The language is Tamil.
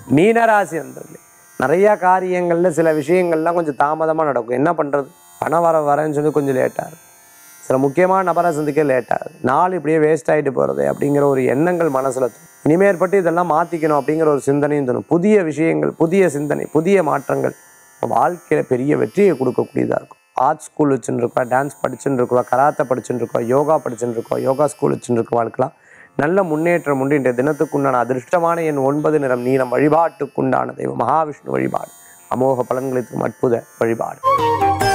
மீனராசி நண்பர்களே நிறையா காரியங்களில் சில விஷயங்கள்லாம் கொஞ்சம் தாமதமாக நடக்கும் என்ன பண்ணுறது பணம் வர வரேன்னு சொல்லி கொஞ்சம் லேட்டாக இருக்கும் சில முக்கியமான நபரை சந்திக்க லேட் ஆகுது நாள் இப்படியே வேஸ்ட் ஆகிட்டு போகிறது அப்படிங்கிற ஒரு எண்ணங்கள் மனசில் தோணும் இனிமேற்பட்டு இதெல்லாம் மாற்றிக்கணும் அப்படிங்கிற ஒரு சிந்தனையும் தோணும் புதிய விஷயங்கள் புதிய சிந்தனை புதிய மாற்றங்கள் வாழ்க்கையில் பெரிய வெற்றியை கொடுக்கக்கூடியதாக இருக்கும் ஆர்ட் ஸ்கூல் வச்சுன்னு இருக்கா டான்ஸ் படிச்சுன்னு இருக்கா கராத்தே படிச்சுன்னு இருக்கோம் யோகா படிச்சுன்னு இருக்கோம் யோகா ஸ்கூல் வச்சுன்னு இருக்கவாளுக்கெல்லாம் நல்ல முன்னேற்றம் உண்டு இன்றைய தினத்துக்குண்டான அதிர்ஷ்டமான என் ஒன்பது நிறம் நீளம் வழிபாட்டுக்குண்டான தெய்வம் மகாவிஷ்ணு வழிபாடு அமோக பலன்களை தரும் அற்புத வழிபாடு